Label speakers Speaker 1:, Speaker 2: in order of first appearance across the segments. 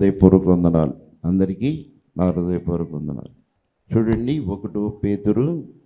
Speaker 1: హృదయపూర్వక వందనాలు అందరికీ నా హృదయపూర్వక వందనాలు చూడండి ఒకటో పేతురు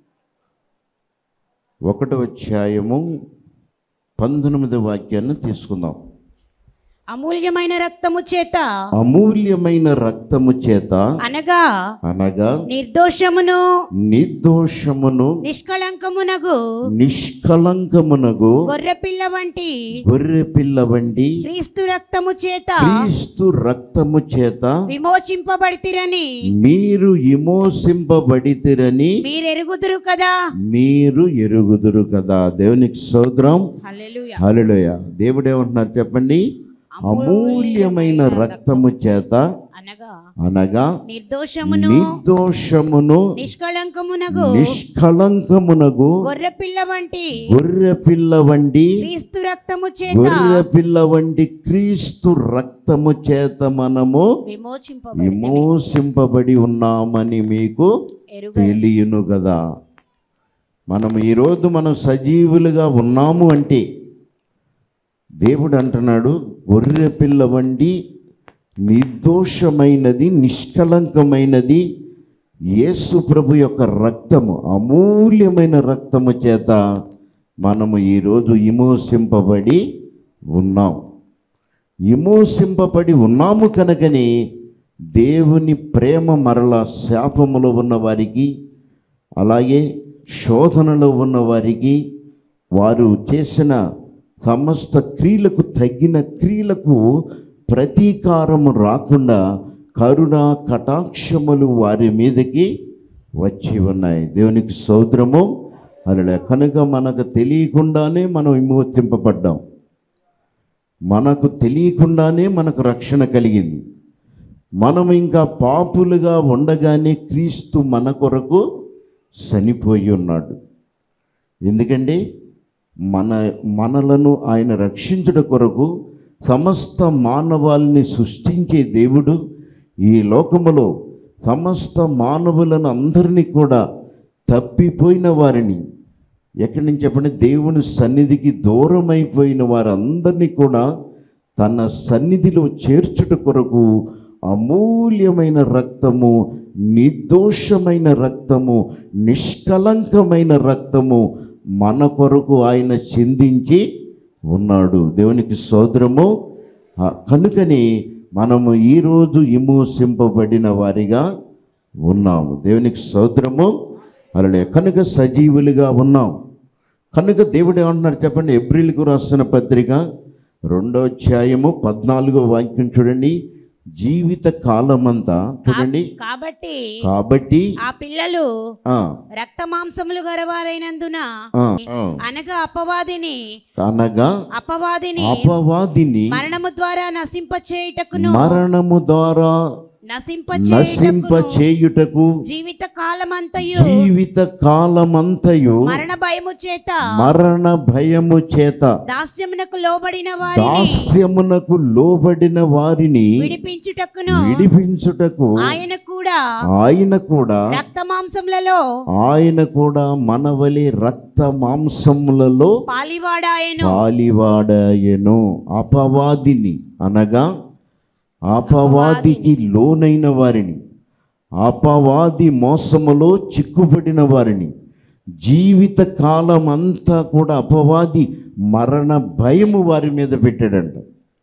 Speaker 1: ఒకటో అధ్యాయము పంతొమ్మిది వాక్యాన్ని తీసుకుందాం
Speaker 2: అమూల్యమైన రక్తము చేత
Speaker 1: అమూల్యమైన రక్తము చేత
Speaker 2: అనగా
Speaker 1: అనగా
Speaker 2: నిర్దోషమును
Speaker 1: నిర్దోషమును
Speaker 2: నిష్కళంకమునగు
Speaker 1: నిష్కలంకమునగు
Speaker 2: గొర్రెపిల్ల వంటి
Speaker 1: గొర్రె పిల్ల వంటి
Speaker 2: క్రీస్తు రక్తము చేత
Speaker 1: క్రీస్తు రక్తము చేత
Speaker 2: విమోచింపబడితిరని
Speaker 1: మీరు విమోసింపబడితిరని
Speaker 2: మీరెరుగుదురు కదా
Speaker 1: మీరు ఎరుగుదురు కదా దేవునికి సోదరం
Speaker 2: హల్లెలూయా
Speaker 1: హల్లెలూయ దేవుడు ఏమంటున్నారు చెప్పండి అమూల్యమైన రక్తము చేత
Speaker 2: అనగా
Speaker 1: అనగా
Speaker 2: నిర్దోషమును
Speaker 1: నిర్దోషమును
Speaker 2: నిష్కళంకమునగు
Speaker 1: నిష్కళంకమునగు
Speaker 2: గొర్రెపిల్ల వంటి
Speaker 1: గొర్రె పిల్ల వంటి
Speaker 2: క్రీస్తు రక్తము చేత
Speaker 1: గొర్రె పిల్ల వంటి క్రీస్తు రక్తము చేత మనము
Speaker 2: విమోచింపబడి
Speaker 1: విమోసింపబడి ఉన్నామని మీకు
Speaker 2: ఎరుగ
Speaker 1: తెలియను కదా మనం ఈరోజు మనం సజీవులుగా ఉన్నాము అంటే దేవుడు అంటున్నాడు గొర్రె పిల్ల వంటి నిర్దోషమైనది నిష్కళంకమైనది యేసు ప్రభు యొక్క రక్తము అమూల్యమైన రక్తము చేత మనము ఈరోజు విమోసింపబడి ఉన్నాం విమోసింపబడి ఉన్నాము కనుకని దేవుని ప్రేమ మరల శాపములో ఉన్న వారికి అలాగే శోధనలో ఉన్న వారికి వారు చేసిన సమస్త క్రియలకు తగిన క్రియలకు ప్రతీకారము రాకుండా కరుణ కటాక్షములు వారి మీదకి వచ్చి ఉన్నాయి దేవునికి సౌద్రము అలా కనుక మనకు తెలియకుండానే మనం విమోచింపబడ్డాం మనకు తెలియకుండానే మనకు రక్షణ కలిగింది మనం ఇంకా పాపులుగా ఉండగానే క్రీస్తు మన కొరకు చనిపోయి ఉన్నాడు ఎందుకంటే మన మనలను ఆయన రక్షించుట కొరకు సమస్త మానవాల్ని సృష్టించే దేవుడు ఈ లోకములో సమస్త మానవులను అందరినీ కూడా తప్పిపోయిన వారిని ఎక్కడి నుంచి చెప్పండి దేవుని సన్నిధికి దూరం అయిపోయిన వారందరినీ కూడా తన సన్నిధిలో చేర్చుట కొరకు అమూల్యమైన రక్తము నిర్దోషమైన రక్తము నిష్కలంకమైన రక్తము మన కొరకు ఆయన చిందించి ఉన్నాడు దేవునికి సోదరము ఆ, కనుకని మనము ఈరోజు విమోసింపబడిన వారిగా ఉన్నాము దేవునికి సోదరము అలా కనుక సజీవులుగా ఉన్నాం కనుక దేవుడు ఏమంటున్నారు చెప్పండి ఏప్రిల్కు రాస్తున్న పత్రిక రెండో అధ్యాయము పద్నాలుగో వాక్యం చూడండి జీవిత కాలమంతా చూడండి
Speaker 2: కాబట్టి
Speaker 1: కాబట్టి
Speaker 2: ఆ పిల్లలు
Speaker 1: ఆ,
Speaker 2: రక్త మాంసములు గలవారైనందున
Speaker 1: ఆ, ఆ,
Speaker 2: అనగా అపవాదిని
Speaker 1: అనగా
Speaker 2: అపవాదిని
Speaker 1: అపవాదిని
Speaker 2: మరణము ద్వారా నశింపచేయుటకును
Speaker 1: మరణము ద్వారా నశింప
Speaker 2: నశింపచేయుటకును
Speaker 1: చేయుటకు
Speaker 2: జీవిత కాలమంతయు
Speaker 1: జీవిత కాలమంతయు
Speaker 2: మరణ భయము చేత
Speaker 1: మరణ భయము చేత
Speaker 2: దాస్యమునకు లోబడిన వారిని
Speaker 1: దాస్యమునకు లోబడిన వారిని
Speaker 2: విడిపించుటకును
Speaker 1: విడిపించుటకు
Speaker 2: ఆయన కూడా
Speaker 1: ఆయన కూడా
Speaker 2: రక్త మాంసములలో
Speaker 1: ఆయన కూడా మనవలి రక్త మాంసములలో
Speaker 2: పాలివాడాయను
Speaker 1: పాలివాడాయను అపవాదిని అనగా అపవాదికి లోనైన వారిని అపవాది మోసములో చిక్కుబడిన వారిని జీవిత కాలం అంతా కూడా అపవాది మరణ భయము వారి మీద పెట్టాడంట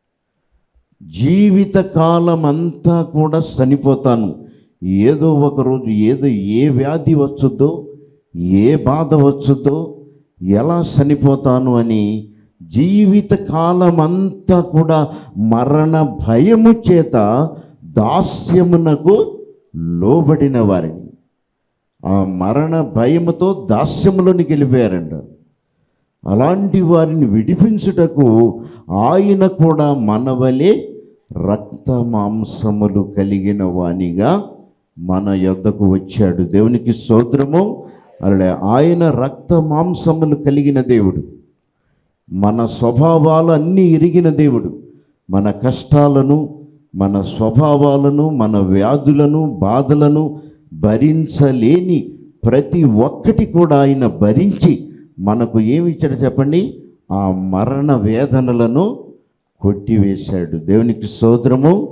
Speaker 1: జీవిత కాలం అంతా కూడా చనిపోతాను ఏదో ఒక రోజు ఏదో ఏ వ్యాధి వచ్చుద్దో ఏ బాధ వచ్చుద్దో ఎలా చనిపోతాను అని జీవిత కాలం అంతా కూడా మరణ భయము చేత దాస్యమునకు లోబడిన వారిని ఆ మరణ భయముతో దాస్యములోనికి వెళ్ళిపోయారంట అలాంటి వారిని విడిపించుటకు ఆయన కూడా మనవలే రక్త మాంసములు కలిగిన వానిగా మన యొద్దకు వచ్చాడు దేవునికి స్తోత్రము అలా ఆయన రక్త మాంసములు కలిగిన దేవుడు మన స్వభావాలు అన్నీ ఎరిగిన దేవుడు మన కష్టాలను మన స్వభావాలను మన వ్యాధులను బాధలను భరించలేని ప్రతి ఒక్కటి కూడా ఆయన భరించి మనకు ఏమి ఇచ్చాడు చెప్పండి ఆ మరణ వేదనలను కొట్టివేశాడు దేవునికి స్తోత్రము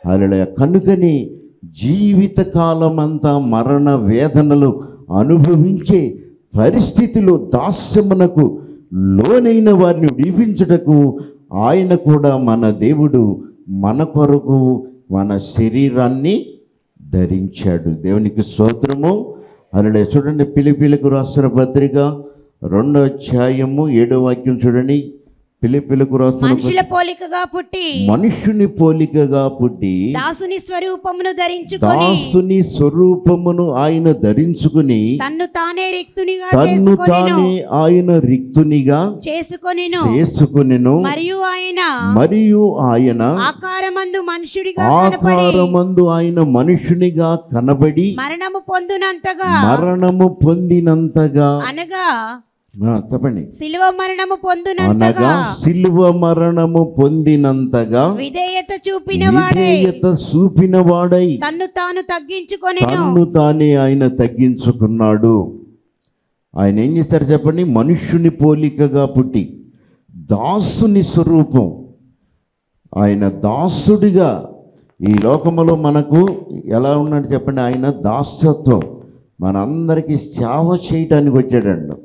Speaker 1: హల్లెలూయ కనుకని జీవితకాలమంతా మరణ వేదనలు అనుభవించే పరిస్థితిలో దాస్యమునకు లోనైన వారిని విడిపించుటకు ఆయన కూడా మన దేవుడు మన కొరకు మన శరీరాన్ని ధరించాడు దేవునికి స్తోత్రము అలా చూడండి పిలిపిలకు రాసిన పత్రిక రెండో అధ్యాయము ఏడో వాక్యం చూడండి పిలిపిలకు రాసిన
Speaker 2: మనుషుల పోలికగా పుట్టి
Speaker 1: మనుష్యుని పోలికగా పుట్టి
Speaker 2: దాసుని స్వరూపమును ధరించుకొని
Speaker 1: దాసుని స్వరూపమును ఆయన ధరించుకుని
Speaker 2: తన్ను తానే రిక్తునిగా
Speaker 1: తన్ను
Speaker 2: చేసుకొనెను
Speaker 1: తానే ఆయన రిక్తునిగా
Speaker 2: చేసుకొనెను
Speaker 1: చేసుకునెను
Speaker 2: మరియు ఆయన
Speaker 1: మరియు ఆయన
Speaker 2: ఆకారమందు మనుషుడిగా కనపడి
Speaker 1: ఆకారమందు ఆయన మనుషునిగా కనబడి
Speaker 2: మరణము పొందునంతగా
Speaker 1: మరణము పొందినంతగా
Speaker 2: అనగా
Speaker 1: ఆ, చెప్పండి
Speaker 2: శిలువ మరణము
Speaker 1: అనగా
Speaker 2: పొందునంతగా
Speaker 1: సిలువ మరణము పొందినంతగా
Speaker 2: విధేయత చూపిన వాడే
Speaker 1: విధేయత చూపిన వాడై
Speaker 2: తన్ను తాను తగ్గించుకొనెను
Speaker 1: తన్ను తానే ఆయన తగ్గించుకున్నాడు ఆయన ఏం చేస్తారు చెప్పండి మనుష్యుని పోలికగా పుట్టి దాసుని స్వరూపం ఆయన దాసుడిగా ఈ లోకములో మనకు ఎలా ఉన్నాడు చెప్పండి ఆయన దాసత్వం మనందరికీ సేవ చేయటానికి వచ్చాడండి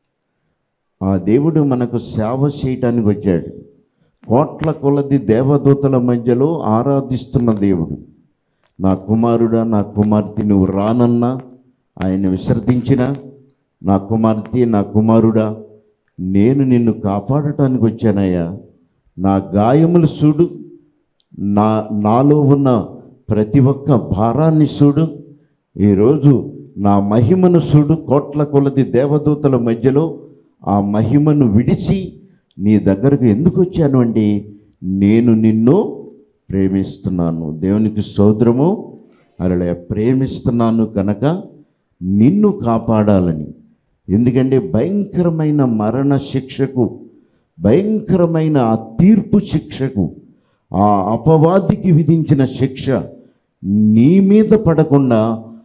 Speaker 1: ఆ దేవుడు మనకు సేవ చేయటానికి వచ్చాడు కోట్ల కొలది దేవదూతల మధ్యలో ఆరాధిస్తున్న దేవుడు నా కుమారుడా నా కుమార్తె నువ్వు రానన్నా ఆయన విసర్జించిన నా కుమార్తె నా కుమారుడా నేను నిన్ను కాపాడటానికి వచ్చానయ్యా నా గాయములు చూడు నా నాలో ఉన్న ప్రతి ఒక్క భారాన్ని చూడు ఈరోజు నా మహిమను చూడు కోట్ల కొలది దేవదూతల మధ్యలో ఆ మహిమను విడిచి నీ దగ్గరకు ఎందుకు వచ్చాను అండి నేను నిన్ను ప్రేమిస్తున్నాను దేవునికి సోదరము అలా ప్రేమిస్తున్నాను కనుక నిన్ను కాపాడాలని ఎందుకంటే భయంకరమైన మరణ శిక్షకు భయంకరమైన ఆ తీర్పు శిక్షకు ఆ అపవాదికి విధించిన శిక్ష నీ మీద పడకుండా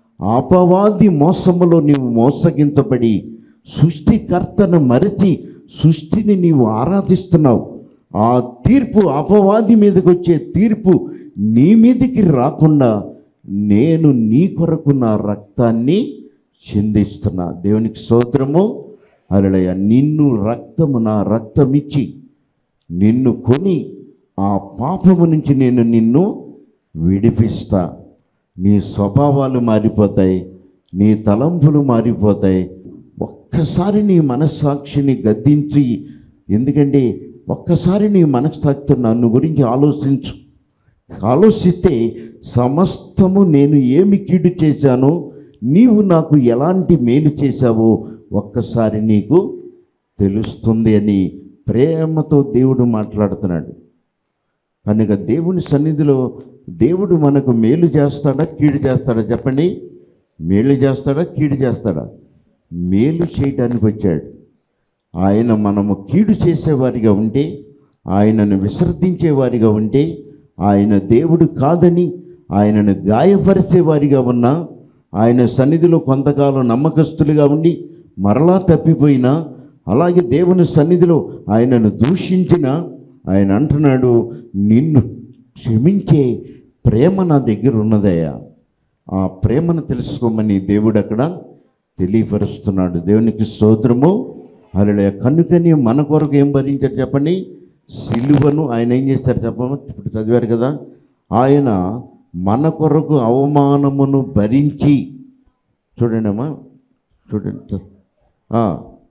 Speaker 1: అపవాది మోసములో నీవు మోసగించబడి సృష్టికర్తను మరచి సృష్టిని నీవు ఆరాధిస్తున్నావు ఆ తీర్పు అపవాది మీదకి వచ్చే తీర్పు నీ మీదకి రాకుండా నేను నీ కొరకు నా రక్తాన్ని చిందిస్తున్నా దేవునికి స్తోత్రము అలడయ నిన్ను రక్తము నా రక్తమిచ్చి నిన్ను కొని ఆ పాపము నుంచి నేను నిన్ను విడిపిస్తా నీ స్వభావాలు మారిపోతాయి నీ తలంపులు మారిపోతాయి ఒక్కసారి నీ మనస్సాక్షిని గద్దించి ఎందుకంటే ఒక్కసారి నీ మనస్సాక్షితో నన్ను గురించి ఆలోచించు ఆలోచిస్తే సమస్తము నేను ఏమి కీడు చేశానో నీవు నాకు ఎలాంటి మేలు చేశావో ఒక్కసారి నీకు తెలుస్తుంది అని ప్రేమతో దేవుడు మాట్లాడుతున్నాడు కనుక దేవుని సన్నిధిలో దేవుడు మనకు మేలు చేస్తాడా కీడు చేస్తాడా చెప్పండి మేలు చేస్తాడా కీడు చేస్తాడా మేలు చేయడానికి వచ్చాడు ఆయన మనము కీడు చేసేవారిగా ఉంటే ఆయనను విసర్జించేవారిగా ఉంటే ఆయన దేవుడు కాదని ఆయనను గాయపరిచేవారిగా ఉన్నా ఆయన సన్నిధిలో కొంతకాలం నమ్మకస్తులుగా ఉండి మరలా తప్పిపోయినా అలాగే దేవుని సన్నిధిలో ఆయనను దూషించిన ఆయన అంటున్నాడు నిన్ను క్షమించే ప్రేమ నా దగ్గర ఉన్నదయ్యా ఆ ప్రేమను తెలుసుకోమని దేవుడు అక్కడ తెలియపరుస్తున్నాడు దేవునికి స్తోత్రము అలా కనుకని మన కొరకు ఏం భరించారు చెప్పండి సిలువను ఆయన ఏం చేస్తారు చెప్పమా ఇప్పుడు చదివారు కదా ఆయన మన కొరకు అవమానమును భరించి చూడండి అమ్మా చూడండి ఆ.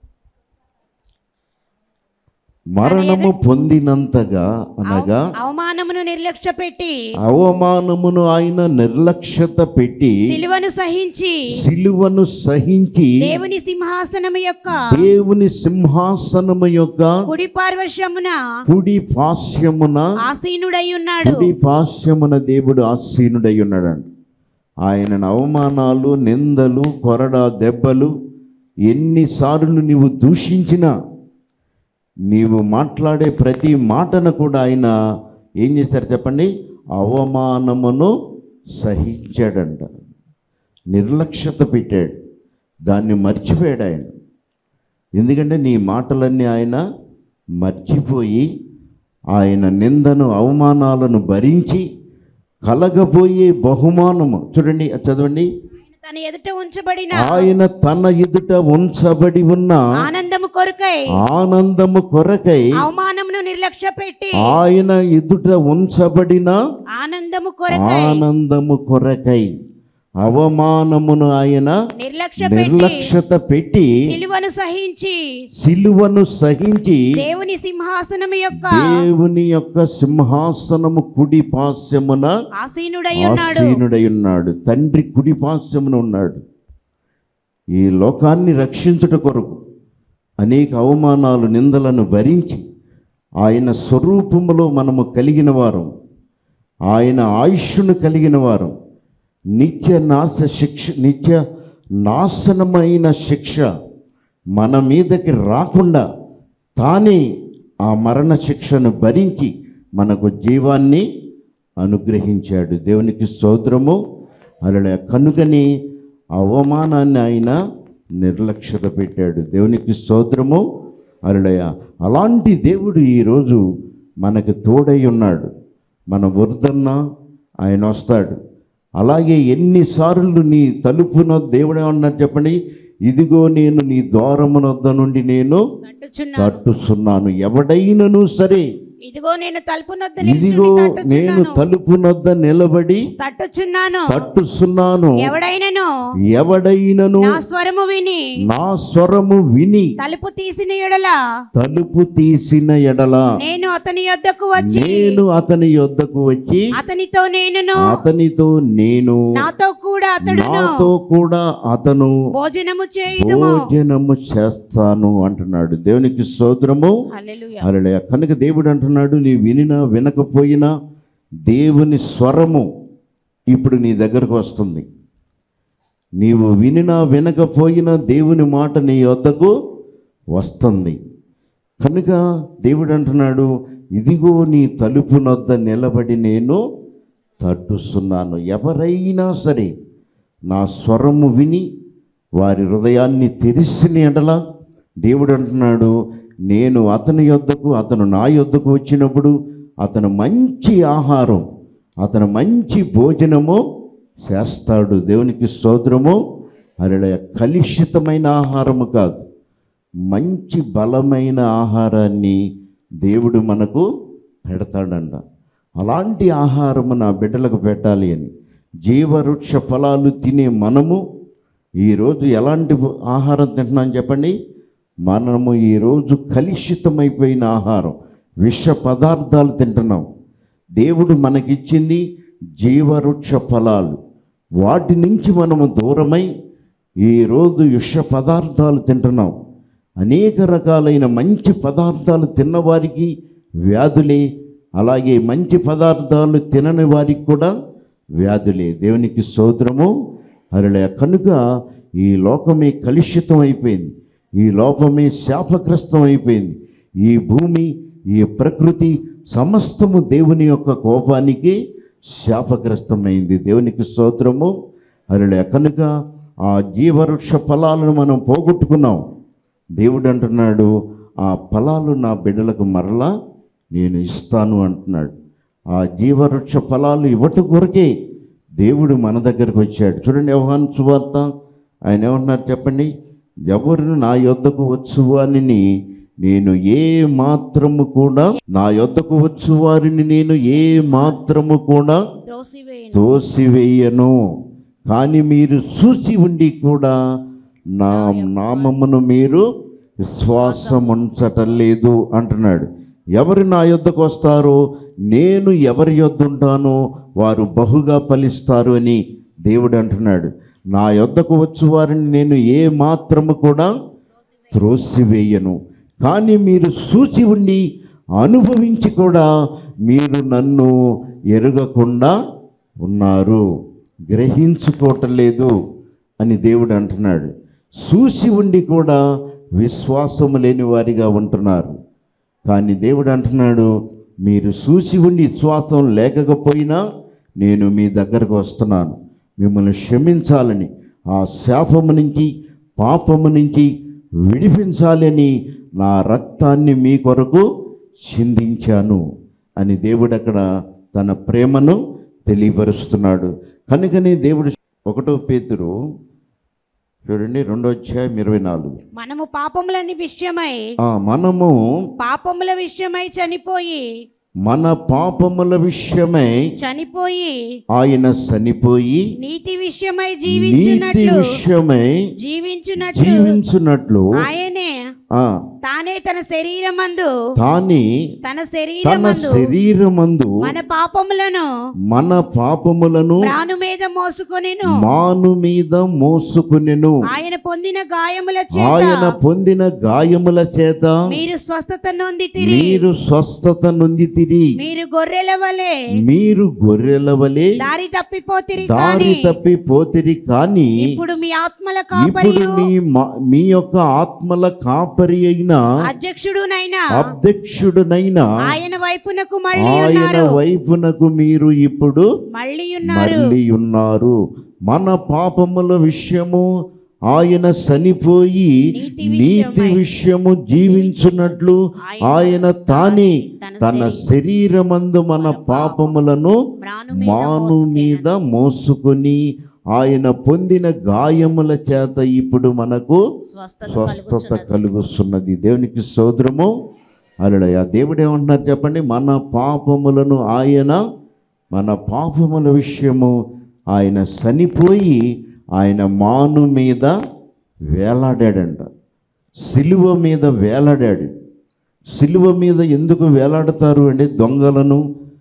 Speaker 1: మరణము పొందినంతగా అనగా
Speaker 2: అవమానమును నిర్లక్ష్య పెట్టి
Speaker 1: అవమానమును ఆయన నిర్లక్ష్యత పెట్టి
Speaker 2: సిలువను సహించి
Speaker 1: సిలువను సహించి
Speaker 2: దేవుని సింహాసనము యొక్క
Speaker 1: దేవుని సింహాసనము యొక్క
Speaker 2: కుడి పార్వశమున
Speaker 1: కుడి పాశ్యమున
Speaker 2: ఆసీనుడై ఉన్నాడు
Speaker 1: కుడి పాశ్యమున దేవుడు ఆసీనుడై ఉన్నాడండి ఆయన అవమానాలు నిందలు కొరడా దెబ్బలు ఎన్నిసార్లు నీవు దూషించినా నీవు మాట్లాడే ప్రతి మాటను కూడా ఆయన ఏం చేశారు చెప్పండి అవమానమును సహించాడంట నిర్లక్ష్యత పెట్టాడు దాన్ని మర్చిపోయాడు ఆయన ఎందుకంటే నీ మాటలన్నీ ఆయన మర్చిపోయి ఆయన నిందను అవమానాలను భరించి కలగబోయే బహుమానము చూడండి అది చదవండి
Speaker 2: తన ఎదుట ఉంచబడిన
Speaker 1: ఆయన తన ఎదుట ఉంచబడి ఉన్న
Speaker 2: ఆనందము కొరకై
Speaker 1: ఆనందము కొరకై
Speaker 2: అవమానమును నిర్లక్ష్య పెట్టి
Speaker 1: ఆయన ఎదుట ఉంచబడిన
Speaker 2: ఆనందము కొరకై
Speaker 1: ఆనందము కొరకై అవమానమును ఆయన
Speaker 2: నిర్లక్ష్య పెట్టి
Speaker 1: నిర్లక్ష్యత పెట్టి
Speaker 2: సిలువను సహించి
Speaker 1: సిలువను సహించి
Speaker 2: దేవుని సింహాసనము యొక్క
Speaker 1: దేవుని యొక్క సింహాసనము కుడి పాస్యమున
Speaker 2: ఆసీనుడై ఉన్నాడు
Speaker 1: ఆసీనుడై ఉన్నాడు తండ్రి కుడి పాస్యమున ఉన్నాడు ఈ లోకాన్ని రక్షించుట కొరకు అనేక అవమానాలు నిందలను భరించి ఆయన స్వరూపములో మనము కలిగిన వారం ఆయన ఆయుష్ను కలిగిన వారం నిత్య నాశ శిక్ష నిత్య నాశనమైన శిక్ష మన మీదకి రాకుండా తానే ఆ మరణ శిక్షను భరించి మనకు జీవాన్ని అనుగ్రహించాడు దేవునికి స్తోత్రము అలా కనుకని అవమానాన్ని ఆయన నిర్లక్ష్యత పెట్టాడు దేవునికి స్తోత్రము అరుడయ అలాంటి దేవుడు ఈరోజు మనకు తోడై ఉన్నాడు మన వృద్ధన్న ఆయన వస్తాడు అలాగే ఎన్నిసార్లు నీ తలుపున దేవుడు ఏమన్నారు చెప్పండి ఇదిగో నేను నీ ద్వారమునొద్ద నుండి నేను
Speaker 2: తట్టుచున్నాను
Speaker 1: తట్టుస్తున్నాను ఎవడైనను సరే
Speaker 2: ఇదిగో నేను తలుపు నొద్ద
Speaker 1: ఇదిగో
Speaker 2: నిలుచుని
Speaker 1: నేను
Speaker 2: తట్టుచున్నాను
Speaker 1: తలుపునొద్ద నిలబడి
Speaker 2: తట్టుచున్నాను
Speaker 1: తట్టుస్తున్నాను
Speaker 2: ఎవడైనను
Speaker 1: ఎవడైనను
Speaker 2: నా స్వరము విని
Speaker 1: నా స్వరము విని
Speaker 2: తలుపు తీసిన ఎడల
Speaker 1: తలుపు తీసిన ఎడల
Speaker 2: నేను అతని యొద్దకు వచ్చి
Speaker 1: నేను అతని యొద్దకు వచ్చి
Speaker 2: అతనితో నేనును
Speaker 1: అతనితో నేను
Speaker 2: నాతో కూడా అతడును
Speaker 1: నాతో కూడా అతను
Speaker 2: భోజనము చేయుదుము
Speaker 1: భోజనము చేస్తాను అంటున్నాడు దేవునికి స్తోత్రము
Speaker 2: హల్లెలూయా
Speaker 1: అలడే కనుక దేవుడు అంటున్నాడు నీ వినినా వినకపోయినా దేవుని స్వరము ఇప్పుడు నీ దగ్గరకు వస్తుంది నీవు వినినా వినకపోయినా దేవుని మాట నీ వద్దకు వస్తుంది కనుక దేవుడు అంటున్నాడు ఇదిగో నీ తలుపు నొద్ద నిలబడి నేను తట్టుస్తున్నాను ఎవరైనా సరే నా స్వరము విని వారి హృదయాన్ని తెరిసిన ఎడల దేవుడు అంటున్నాడు నేను అతని యొద్దకు అతను నా యొద్దకు వచ్చినప్పుడు అతను మంచి ఆహారం అతను మంచి భోజనము చేస్తాడు దేవునికి స్తోత్రము అలా కలుషితమైన ఆహారము కాదు మంచి బలమైన ఆహారాన్ని దేవుడు మనకు పెడతాడంట అలాంటి ఆహారము నా బిడ్డలకు పెట్టాలి అని జీవవృక్ష ఫలాలు తినే మనము ఈరోజు ఎలాంటి ఆహారం తింటున్నాం చెప్పండి మనము ఈరోజు కలుషితమైపోయిన ఆహారం విష పదార్థాలు తింటున్నాం దేవుడు మనకిచ్చింది జీవవృక్ష ఫలాలు వాటి నుంచి మనము దూరమై ఈరోజు విష పదార్థాలు తింటున్నాం అనేక రకాలైన మంచి పదార్థాలు తిన్నవారికి వ్యాధులే అలాగే మంచి పదార్థాలు తినని వారికి కూడా వ్యాధులే దేవునికి స్తోత్రము అరలే కనుక ఈ లోకమే కలుషితం అయిపోయింది ఈ లోకమే శాపగ్రస్తం అయిపోయింది ఈ భూమి ఈ ప్రకృతి సమస్తము దేవుని యొక్క కోపానికి శాపగ్రస్తమైంది దేవునికి స్తోత్రము అరలే కనుక ఆ జీవవృక్ష ఫలాలను మనం పోగొట్టుకున్నాం దేవుడు అంటున్నాడు ఆ ఫలాలు నా బిడ్డలకు మరలా నేను ఇస్తాను అంటున్నాడు ఆ జీవవృక్ష ఫలాలు ఇవ్వట కొరకే దేవుడు మన దగ్గరకు వచ్చాడు చూడండి వ్యవహాన్ సువార్త ఆయన ఏమన్నారు చెప్పండి ఎవరు నా యొద్దకు వచ్చు వారిని నేను ఏ మాత్రము కూడా నా యొద్దకు వచ్చు వారిని నేను ఏ మాత్రము కూడా
Speaker 2: త్రోసివేయను
Speaker 1: తోసివేయను కానీ మీరు చూసి ఉండి కూడా నా నామమును మీరు విశ్వాసం ఉంచటం లేదు అంటున్నాడు ఎవరు నా యొద్దకు వస్తారో నేను ఎవరి యొద్ద ఉంటానో వారు బహుగా ఫలిస్తారు అని దేవుడు అంటున్నాడు నా యొద్దకు వచ్చు వారిని నేను ఏ మాత్రము కూడా త్రోసివేయను కానీ మీరు చూచి ఉండి అనుభవించి కూడా మీరు నన్ను ఎరగకుండా ఉన్నారు గ్రహించుకోవటం లేదు అని దేవుడు అంటున్నాడు చూసి ఉండి కూడా విశ్వాసము లేని వారిగా ఉంటున్నారు కానీ దేవుడు అంటున్నాడు మీరు చూసి ఉండి విశ్వాసం లేకపోయినా నేను మీ దగ్గరకు వస్తున్నాను మిమ్మల్ని క్షమించాలని ఆ శాపము నుంచి పాపము నుంచి విడిపించాలని నా రక్తాన్ని మీ కొరకు చిందించాను అని దేవుడు అక్కడ తన ప్రేమను తెలియపరుస్తున్నాడు కనుకనే దేవుడు ఒకటో పేతురు చూడండి రెండో అధ్యాయం ఇరవై నాలుగు
Speaker 2: మనము పాపములని విషయమై
Speaker 1: ఆ, మనము
Speaker 2: పాపముల విషయమై చనిపోయి
Speaker 1: మన పాపముల విషయమై
Speaker 2: చనిపోయి
Speaker 1: ఆయన చనిపోయి
Speaker 2: నీతి విషయమై
Speaker 1: నీతి
Speaker 2: జీవించున్నట్లు
Speaker 1: విషయమై
Speaker 2: జీవించున్నట్లు
Speaker 1: జీవించున్నట్లు
Speaker 2: ఆయనే
Speaker 1: ఆ
Speaker 2: తానే తన శరీరమందు
Speaker 1: తాని
Speaker 2: తన
Speaker 1: తన
Speaker 2: శరీరమందు
Speaker 1: శరీరమందు
Speaker 2: మన పాపములను
Speaker 1: మన పాపములను
Speaker 2: ప్రాణు మీద మోసుకొనిను
Speaker 1: మాను మీద మోసుకునెను
Speaker 2: ఆయన పొందిన గాయముల చేత
Speaker 1: ఆయన పొందిన గాయముల చేత
Speaker 2: మీరు స్వస్థత నొందితిరి
Speaker 1: మీరు స్వస్థత నొందితిరి
Speaker 2: మీరు గొర్రెల వలె
Speaker 1: మీరు గొర్రెల వలె
Speaker 2: దారి తప్పిపోతిరి
Speaker 1: దారి
Speaker 2: కాని
Speaker 1: తప్పి పోతిరి కానీ
Speaker 2: ఇప్పుడు మీ ఆత్మల
Speaker 1: ఇప్పుడు
Speaker 2: కాపరియు
Speaker 1: మీ మ- మీ యొక్క ఆత్మల కాపరి అయిన
Speaker 2: అధ్యక్షుడునైనా
Speaker 1: అధ్యక్షుడునైన
Speaker 2: ఆయన వైపునకు మళ్ళీ
Speaker 1: ఆయన
Speaker 2: ఉన్నారు
Speaker 1: వైపునకు మీరు ఇప్పుడు
Speaker 2: మళ్ళీ ఉన్నారు
Speaker 1: మళ్ళీ ఉన్నారు మన పాపముల విషయము ఆయన చనిపోయి
Speaker 2: నీతి
Speaker 1: నీతి విషయము జీవించున్నట్లు ఆయన తానే తన శరీరమందు మన పాపములను
Speaker 2: మ్రాను మీద
Speaker 1: మాను మీద మోసుకొని ఆయన పొందిన గాయముల చేత ఇప్పుడు మనకు
Speaker 2: స్వస్థత
Speaker 1: స్వస్థత కలుగుతున్నది దేవునికి సోదరము అలడయ దేవుడు ఏమంటున్నారు చెప్పండి మన పాపములను ఆయన మన పాపముల విషయము ఆయన చనిపోయి ఆయన మాను మీద వేలాడాడంట సిలువ మీద వేలాడాడు సిలువ మీద ఎందుకు వేలాడతారు అంటే దొంగలను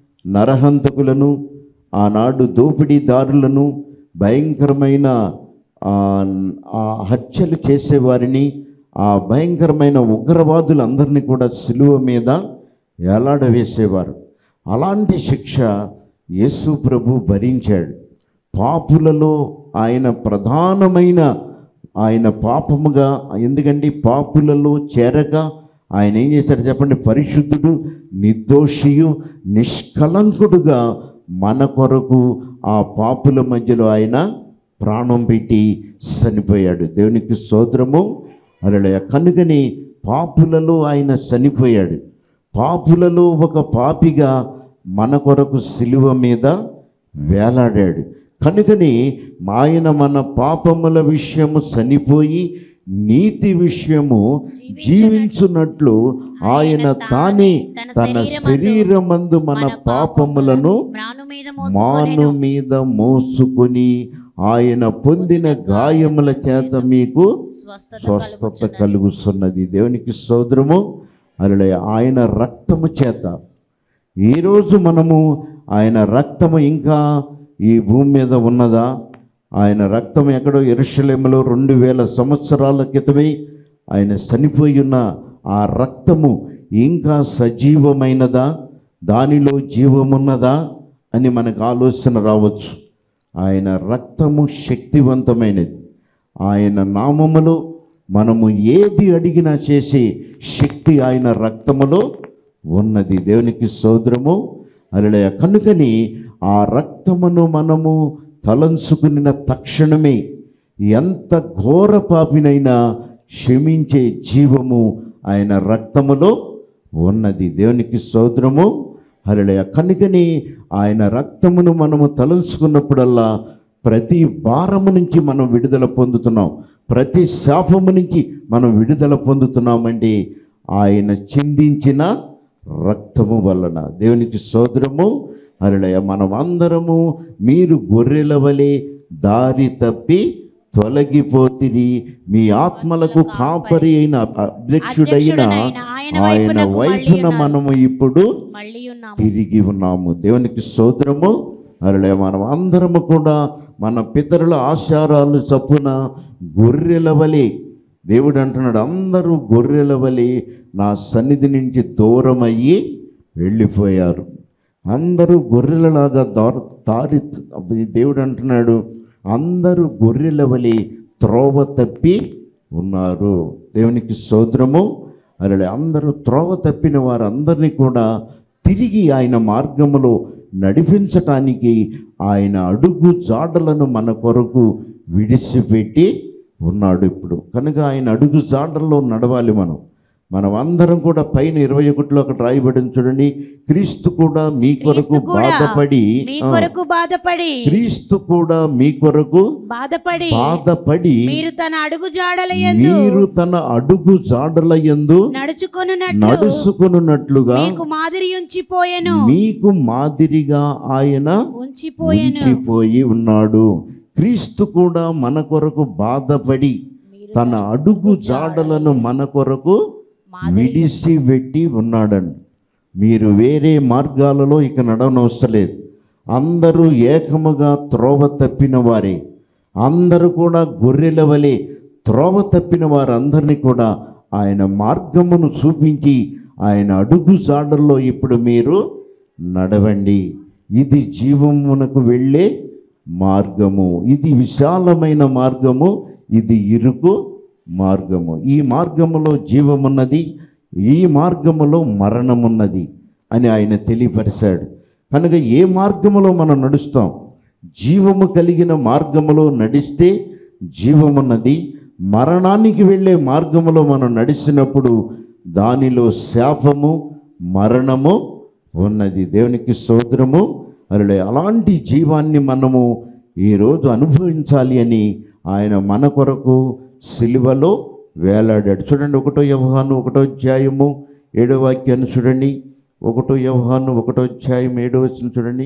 Speaker 1: నరహంతకులను ఆనాడు దోపిడీదారులను భయంకరమైన ఆ, ఆ హత్యలు చేసేవారిని ఆ భయంకరమైన ఉగ్రవాదులందరినీ కూడా సిలువ మీద వేలాడవేసేవారు అలాంటి శిక్ష యేసు ప్రభు భరించాడు పాపులలో ఆయన ప్రధానమైన ఆయన పాపముగా ఎందుకంటే పాపులలో చేరక ఆయన ఏం చేశాడు చెప్పండి పరిశుద్ధుడు నిర్దోషియు నిష్కలంకుడుగా మన కొరకు ఆ పాపుల మధ్యలో ఆయన ప్రాణం పెట్టి చనిపోయాడు దేవునికి సోదరము అలలయ కనుకని పాపులలో ఆయన చనిపోయాడు పాపులలో ఒక పాపిగా మన కొరకు సిలువ మీద వేలాడాడు కనుకని ఆయన మన పాపముల విషయము చనిపోయి నీతి విషయము జీవించున్నట్లు ఆయన తానే తన శరీరమందు మన పాపములను
Speaker 2: మ్రాను మీద
Speaker 1: మాను మీద మోసుకొని ఆయన పొందిన గాయముల చేత మీకు
Speaker 2: స్వస్థత
Speaker 1: స్వస్థత కలుగుతున్నది దేవునికి సోదరము అలా ఆయన రక్తము చేత ఈరోజు మనము ఆయన రక్తము ఇంకా ఈ భూమి మీద ఉన్నదా ఆయన రక్తం ఎక్కడో ఎరుషలేములో రెండు వేల సంవత్సరాల క్రితమే ఆయన చనిపోయి ఉన్న ఆ రక్తము ఇంకా సజీవమైనదా దానిలో జీవమున్నదా అని మనకు ఆలోచన రావచ్చు ఆయన రక్తము శక్తివంతమైనది ఆయన నామములో మనము ఏది అడిగినా చేసే శక్తి ఆయన రక్తములో ఉన్నది దేవునికి సోదరము అలడయ కనుకని ఆ రక్తమును మనము తలంచుకున్న తక్షణమే ఎంత ఘోర పాపినైనా క్షమించే జీవము ఆయన రక్తములో ఉన్నది దేవునికి సోదరము హరళయ కనుకని ఆయన రక్తమును మనము తలంచుకున్నప్పుడల్లా ప్రతి భారము నుంచి మనం విడుదల పొందుతున్నాం ప్రతి శాపము నుంచి మనం విడుదల పొందుతున్నామండి ఆయన చిందించిన రక్తము వలన దేవునికి సోదరము హరళయ మనం అందరము మీరు గొర్రెల వలె దారి తప్పి తొలగిపోతిరి మీ ఆత్మలకు కాపరి అయిన అధ్యక్షుడైన
Speaker 2: అధ్యక్షుడైన ఆయన
Speaker 1: ఆయన
Speaker 2: వైపునకు మళ్ళీ
Speaker 1: వైపున
Speaker 2: ఉన్నారు.
Speaker 1: మనము ఇప్పుడు
Speaker 2: మళ్ళీ ఉన్నాము
Speaker 1: తిరిగి ఉన్నాము దేవునికి స్తోత్రము అరలే మనం అందరము కూడా మన పితరుల ఆచారాలు చప్పున గొర్రెల వలె దేవుడు అంటున్నాడు అందరూ గొర్రెల వలె నా సన్నిధి నుంచి దూరం అయ్యి వెళ్ళిపోయారు అందరూ గొర్రెలలాగా దారి దారి దేవుడు అంటున్నాడు అందరూ గొర్రెల వలె త్రోవ తప్పి ఉన్నారు దేవునికి సోదరము అలా అందరూ త్రోవ తప్పిన వారందరినీ కూడా తిరిగి ఆయన మార్గములో నడిపించటానికి ఆయన అడుగు జాడలను మన కొరకు విడిచిపెట్టి ఉన్నాడు ఇప్పుడు కనుక ఆయన అడుగు జాడల్లో నడవాలి మనం మనం అందరం కూడా పైన ఇరవై ఒకటిలో అక్కడ రాయబడింది చూడండి క్రీస్తు కూడా మీ కొరకు
Speaker 2: క్రీస్తు కూడా
Speaker 1: బాధపడి
Speaker 2: మీ
Speaker 1: ఆ,
Speaker 2: కొరకు బాధపడి
Speaker 1: క్రీస్తు కూడా మీ కొరకు
Speaker 2: బాధపడి
Speaker 1: బాధపడి
Speaker 2: మీరు తన అడుగు జాడలయందు
Speaker 1: మీరు తన అడుగు జాడల యందు
Speaker 2: నడుచుకొనున్నట్లు
Speaker 1: నడుచుకున్నట్లుగా
Speaker 2: మీకు మాదిరి ఉంచిపోయెను
Speaker 1: మీకు మాదిరిగా ఆయన
Speaker 2: ఉంచిపోయెను
Speaker 1: ఉంచిపోయి ఉన్నాడు క్రీస్తు కూడా మన కొరకు బాధపడి తన అడుగు జాడలను మన కొరకు విడిసి పెట్టి ఉన్నాడండి మీరు వేరే మార్గాలలో ఇక నడవనవసరం అందరూ ఏకముగా త్రోవ తప్పిన వారే అందరూ కూడా గొర్రెల వలె త్రోవ తప్పిన వారందరినీ కూడా ఆయన మార్గమును చూపించి ఆయన అడుగు జాడల్లో ఇప్పుడు మీరు నడవండి ఇది జీవమునకు వెళ్ళే మార్గము ఇది విశాలమైన మార్గము ఇది ఇరుకు మార్గము ఈ మార్గములో జీవమున్నది ఈ మార్గములో మరణమున్నది అని ఆయన తెలియపరిచాడు కనుక ఏ మార్గములో మనం నడుస్తాం జీవము కలిగిన మార్గములో నడిస్తే జీవమున్నది మరణానికి వెళ్ళే మార్గములో మనం నడిచినప్పుడు దానిలో శాపము మరణము ఉన్నది దేవునికి సోదరము అలా అలాంటి జీవాన్ని మనము ఈరోజు అనుభవించాలి అని ఆయన మన కొరకు సిలువలో వేలాడాడు చూడండి ఒకటో వ్యవహాను ఒకటో అధ్యాయము ఏడో వాక్యాన్ని చూడండి ఒకటో వ్యవహాను ఒకటో అధ్యాయం ఏడో వచ్చిన చూడండి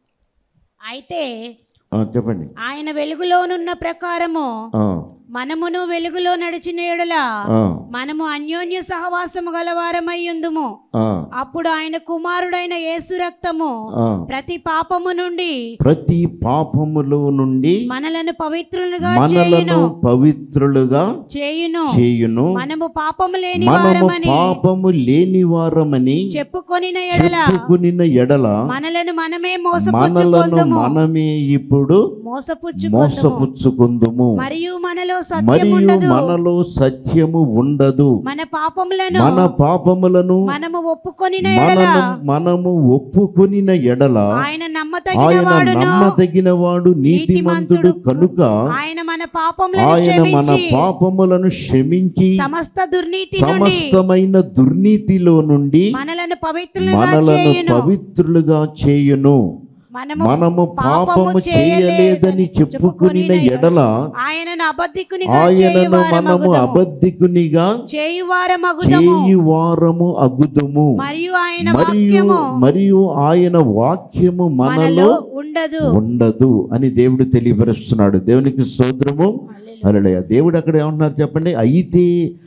Speaker 2: అయితే
Speaker 1: ఆ, చెప్పండి
Speaker 2: ఆయన వెలుగులోనున్న ప్రకారము
Speaker 1: ఆ,
Speaker 2: మనమును వెలుగులో నడిచిన ఎడల
Speaker 1: ఆ,
Speaker 2: మనము అన్యోన్య సహవాసము గలవారమయ్యుందుము
Speaker 1: ఆ,
Speaker 2: అప్పుడు ఆయన కుమారుడైన యేసు రక్తము
Speaker 1: ఆ.
Speaker 2: ప్రతి పాపము నుండి
Speaker 1: ప్రతి పాపములో నుండి
Speaker 2: మనలను పవిత్రులుగా
Speaker 1: మనలను
Speaker 2: చేయును
Speaker 1: పవిత్రులుగా
Speaker 2: చేయును
Speaker 1: చేయును
Speaker 2: మనము పాపము లేని
Speaker 1: మనము
Speaker 2: వారమని
Speaker 1: పాపము లేని వారమని
Speaker 2: చెప్పుకొనిన ఎడల
Speaker 1: చెప్పుకునిన ఎడల
Speaker 2: మనలను మనమే
Speaker 1: మనలను
Speaker 2: మోసపుచ్చుకొందుము
Speaker 1: మనమే ఇప్పుడు
Speaker 2: మోసపుచ్చుకొందుము
Speaker 1: మోసపుచ్చుకుందుము
Speaker 2: మరియు మనలో సత్యం
Speaker 1: మరియు
Speaker 2: ఉండదు
Speaker 1: మనలో సత్యము ఉండదు
Speaker 2: మన పాపములను
Speaker 1: మన పాపములను
Speaker 2: మనము ఒప్పుకొనిన ఎడల
Speaker 1: మనము మనము ఒప్పుకొనిన ఎడల
Speaker 2: ఆయన నమ్మతగిన
Speaker 1: ఆయన
Speaker 2: వాడును
Speaker 1: నమ్మదగిన వాడు నీతిమంతుడు కనుక
Speaker 2: ఆయన మన పాపములను
Speaker 1: ఆయన మన
Speaker 2: క్షమించి
Speaker 1: పాపములను క్షమించి
Speaker 2: సమస్త దుర్నీతి నుండి
Speaker 1: సమస్తమైన దుర్నీతిలో నుండి
Speaker 2: మనలను పవిత్రులుగా
Speaker 1: మనలను
Speaker 2: చేయును
Speaker 1: పవిత్రులుగా చేయును
Speaker 2: మనము
Speaker 1: మనము పాపము చేయలేదని చెప్పుకునిన ఎడల
Speaker 2: ఆయనను అబద్ధికునిగా
Speaker 1: ఆయనను మనము
Speaker 2: చేయువారమగుదుము
Speaker 1: అబద్ధికునిగా
Speaker 2: చేయువారమగుదము
Speaker 1: చేయువారము అగుదుము
Speaker 2: మరియు ఆయన
Speaker 1: మరియు
Speaker 2: వాక్యము
Speaker 1: మరియు ఆయన వాక్యము
Speaker 2: మనలో
Speaker 1: మనలో
Speaker 2: ఉండదు
Speaker 1: ఉండదు అని దేవుడు తెలియపరుస్తున్నాడు దేవునికి స్తోత్రము అలడయ దేవుడు అక్కడ ఏమంటున్నారు చెప్పండి అయితే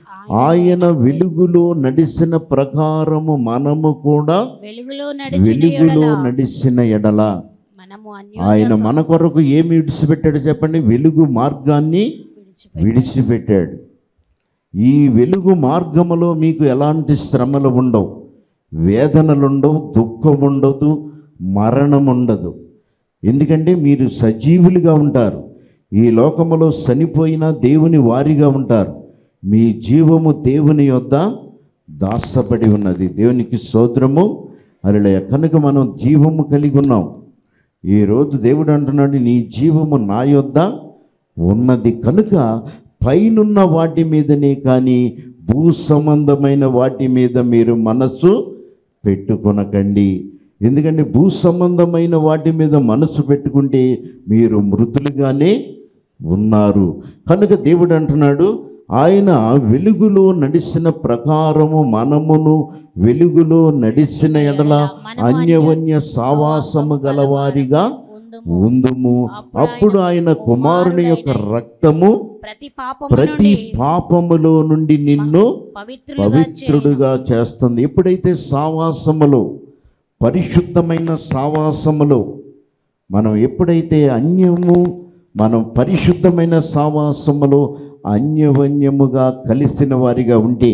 Speaker 1: ఆయన వెలుగులో నడిచిన ప్రకారము మనము కూడా
Speaker 2: వెలుగులో నడిచిన
Speaker 1: వెలుగులో
Speaker 2: ఎడల
Speaker 1: నడిచిన ఎడల
Speaker 2: మనము
Speaker 1: ఆయన
Speaker 2: అన్యోన్య
Speaker 1: మన కొరకు ఏమి విడిచిపెట్టాడు చెప్పండి వెలుగు మార్గాన్ని
Speaker 2: విడిచిపెట్టి
Speaker 1: విడిచిపెట్టాడు ఈ వెలుగు మార్గములో మీకు ఎలాంటి శ్రమలు ఉండవు వేదనలు ఉండవు దుఃఖం ఉండదు మరణం ఉండదు ఎందుకంటే మీరు సజీవులుగా ఉంటారు ఈ లోకములో చనిపోయిన దేవుని వారిగా ఉంటారు మీ జీవము దేవుని యొద్ద దాసపడి ఉన్నది దేవునికి స్తోత్రము అలలయ కనుక మనం జీవము కలిగి ఉన్నాం ఈరోజు దేవుడు అంటున్నాడు నీ జీవము నా యొద్ద ఉన్నది కనుక పైనున్న వాటి మీదనే కానీ భూ సంబంధమైన వాటి మీద మీరు మనసు పెట్టుకొనకండి ఎందుకంటే భూ సంబంధమైన వాటి మీద మనసు పెట్టుకుంటే మీరు మృతులుగానే ఉన్నారు కనుక దేవుడు అంటున్నాడు ఆయన వెలుగులో నడిచిన ప్రకారము మనమును వెలుగులో నడిచిన ఎడల అన్యవన్య సావాసము గలవారిగా
Speaker 2: ఉందుము
Speaker 1: ఉందుము అప్పుడు ఆయన కుమారుని యొక్క రక్తము
Speaker 2: ప్రతి పాపము
Speaker 1: ప్రతి
Speaker 2: నుండి
Speaker 1: పాపములో నుండి నిన్ను
Speaker 2: పవిత్రులుగా చేయును
Speaker 1: పవిత్రుడుగా చేస్తుంది ఎప్పుడైతే సావాసములో పరిశుద్ధమైన సావాసములో మనం ఎప్పుడైతే అన్యము మనం పరిశుద్ధమైన సావాసములో అన్యవన్యముగా కలిసిన వారిగా ఉంటే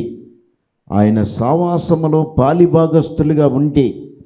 Speaker 1: ఆయన సావాసములో పాలిభాగస్తులుగా ఉంటే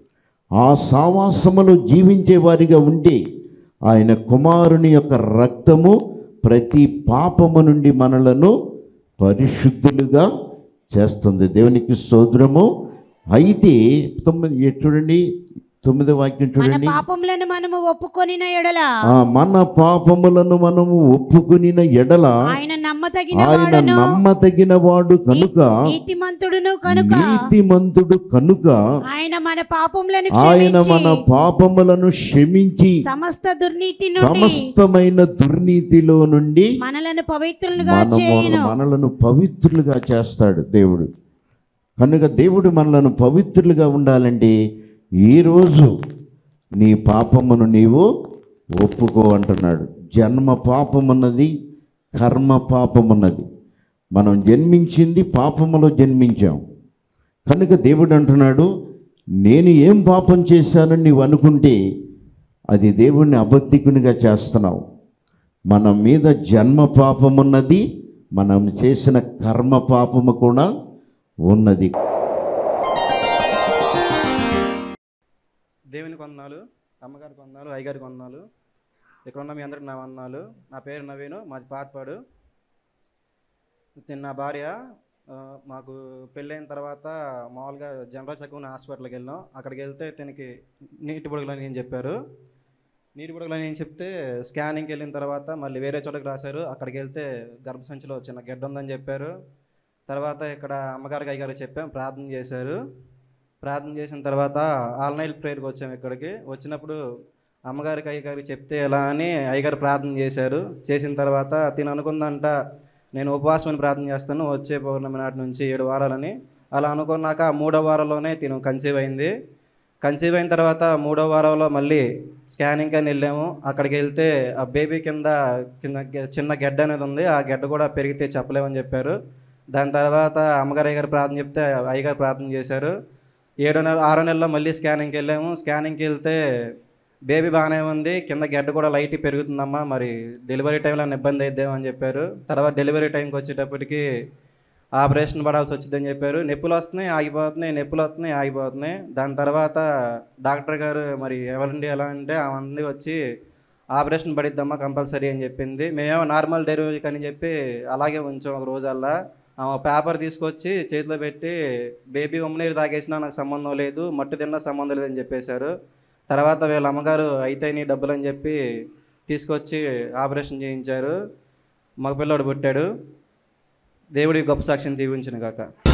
Speaker 1: ఆ సావాసములో జీవించే వారిగా ఉంటే ఆయన కుమారుని యొక్క రక్తము ప్రతి పాపము నుండి మనలను పరిశుద్ధులుగా చేస్తుంది దేవునికి సోదరము అయితే తొమ్మిది ఏ- చూడండి తొమ్మిదో వాక్యం
Speaker 2: మన
Speaker 1: చూడండి
Speaker 2: పాపములను మనము ఒప్పుకొనిన ఎడల
Speaker 1: ఆ మన పాపములను మనము ఒప్పుకునిన ఎడల
Speaker 2: ఆయన నమ్మదగిన
Speaker 1: ఆయన
Speaker 2: వాడును
Speaker 1: నమ్మదగిన వాడు కనుక
Speaker 2: నీతిమంతుడును కనుక
Speaker 1: నీతిమంతుడు కనుక
Speaker 2: ఆయన మన పాపములను
Speaker 1: ఆయన
Speaker 2: క్షమించి
Speaker 1: మన పాపములను క్షమించి
Speaker 2: సమస్త దుర్నీతి నుండి
Speaker 1: సమస్తమైన దుర్నీతిలో నుండి
Speaker 2: మనలను పవిత్రులుగా
Speaker 1: మనము
Speaker 2: చేయును
Speaker 1: మనలను పవిత్రులుగా చేస్తాడు దేవుడు కనుక దేవుడు మనలను పవిత్రులుగా ఉండాలంటే ఈరోజు నీ పాపమును నీవు ఒప్పుకో అంటున్నాడు జన్మ పాపమున్నది కర్మ పాపమున్నది మనం జన్మించింది పాపములో జన్మించాం కనుక దేవుడు అంటున్నాడు నేను ఏం పాపం చేశానని నీవు అనుకుంటే అది దేవుణ్ణి అబద్ధికునిగా చేస్తున్నావు మన మీద జన్మ పాపమున్నది మనం చేసిన కర్మ పాపము కూడా ఉన్నది
Speaker 3: దేవుని కొందనాలు అమ్మగారి కొందనాలు అయ్యగారి కొందనాలు ఇక్కడ ఉన్న మీ అందరికి నా వందనాలు నా పేరు నవీను మాది పాతపాడు తిన్న నా భార్య ఆ, మాకు పెళ్ళైన తర్వాత మామూలుగా జనరల్ చక్కని హాస్పిటల్కి వెళ్ళాం అక్కడికి వెళ్తే తనకి నీటి బుడగలని ఏం చెప్పారు నీటి బుడగలని ఏం చెప్తే స్కానింగ్కి వెళ్ళిన తర్వాత మళ్ళీ వేరే చోటకి రాశారు అక్కడికి వెళ్తే గర్భసంచిలో చిన్న గడ్డ ఉందని చెప్పారు తర్వాత ఇక్కడ అమ్మగారికి అయ్యగారికి చెప్పాం ప్రార్థన చేశారు ప్రార్థన చేసిన తర్వాత ఆల్ నైట్ ప్రేయర్కి వచ్చాము ఇక్కడికి వచ్చినప్పుడు అమ్మగారికి అయ్యగారికి చెప్తే ఎలా అని అయ్యగారు ప్రార్థన చేశారు చేసిన తర్వాత తిను అనుకుందంట నేను ఉపవాసమని ప్రార్థన చేస్తాను వచ్చే పౌర్ణమి నాటి నుంచి ఏడు వారాలని అలా అనుకున్నాక ఆ మూడో వారంలోనే తిను కన్సీవ్ అయింది కన్సీవ్ అయిన తర్వాత మూడో వారంలో మళ్ళీ స్కానింగ్ అని వెళ్ళాము అక్కడికి వెళ్తే ఆ బేబీ కింద కింద గె- చిన్న గెడ్డ అనేది ఉంది ఆ గెడ్డ కూడా పెరిగితే చెప్పలేమని చెప్పారు దాని తర్వాత అమ్మగారు అయ్యగారు ప్రార్థన చెప్తే అయ్యగారు ప్రార్థన చేశారు ఏడో నెల ఆరో నెలలో మళ్ళీ స్కానింగ్కి వెళ్ళాము స్కానింగ్కి వెళ్తే బేబీ బాగానే ఉంది కింద గడ్డ కూడా లైట్ పెరుగుతుందమ్మా మరి డెలివరీ టైంలో ఏమైనా ఇబ్బంది అయిద్దేమో అని చెప్పారు తర్వాత డెలివరీ టైంకి వచ్చేటప్పటికి ఆపరేషన్ పడాల్సి వచ్చిందని చెప్పారు నొప్పులు వస్తున్నాయి ఆగిపోతున్నాయి నొప్పులు వస్తున్నాయి ఆగిపోతున్నాయి దాని తర్వాత డాక్టర్ గారు మరి ఎవరండి ఎలా అంటే ఆమె వచ్చి ఆపరేషన్ పడిద్దమ్మా కంపల్సరీ అని చెప్పింది మేమేమో నార్మల్ డెలివరీకి అని చెప్పి అలాగే ఉంచాం ఒక రోజల్లా ఆమె పేపర్ తీసుకొచ్చి చేతిలో పెట్టి బేబీ ఉమ్మనీరు తాగేసినా నాకు సంబంధం లేదు మట్టు తిన్నా సంబంధం లేదని చెప్పేశారు తర్వాత వీళ్ళ అమ్మగారు అయితే నీ డబ్బులు అని చెప్పి తీసుకొచ్చి ఆపరేషన్ చేయించారు మగపిల్లోడు పుట్టాడు దేవుడి గొప్ప సాక్ష్యం దీవించిన కాక